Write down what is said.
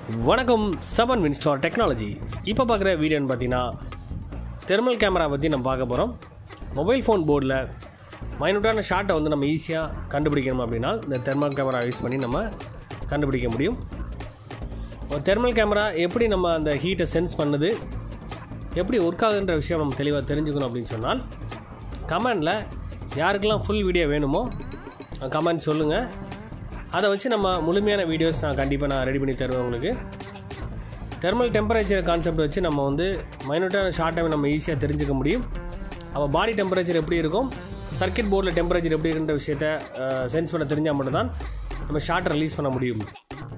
வணக்கம் seven Winstar technology இப்போ பார்க்குற வீடியோன்னு பார்த்தீங்கன்னா தெர்மல் கேமரா பற்றி நம்ம பார்க்க போகிறோம் மொபைல் ஃபோன் போர்டில் மைனூட்டான ஷாட்டை வந்து நம்ம ஈஸியாக கண்டுபிடிக்கணும் அப்படின்னா இந்த தெர்மல் கேமரா யூஸ் பண்ணி நம்ம கண்டுபிடிக்க முடியும் ஒரு தெர்மல் கேமரா எப்படி நம்ம அந்த ஹீட்டை சென்ஸ் பண்ணுது எப்படி ஒர்க் ஆகுதுன்ற விஷயம் நம்ம தெளிவாக தெரிஞ்சுக்கணும் அப்படின்னு சொன்னால் கமெண்டில் யாருக்கெல்லாம் ஃபுல் வீடியோ வேணுமோ கமெண்ட் சொல்லுங்கள் அதை வச்சு நம்ம முழுமையான வீடியோஸ் நான் கண்டிப்பாக நான் ரெடி பண்ணி தருவேன் உங்களுக்கு தெர்மல் டெம்பரேச்சர் கான்செப்ட் வச்சு நம்ம வந்து மைனூட்டான ஷார்ட் டைம் நம்ம ஈஸியாக தெரிஞ்சுக்க முடியும் அப்போ பாடி டெம்பரேச்சர் எப்படி இருக்கும் சர்க்கிட் போர்டில் டெம்பரேச்சர் எப்படி இருக்குன்ற விஷயத்த சென்ஸ் பண்ண தெரிஞ்சால் மட்டும்தான் நம்ம ஷார்ட்டை ரிலீஸ் பண்ண முடியும்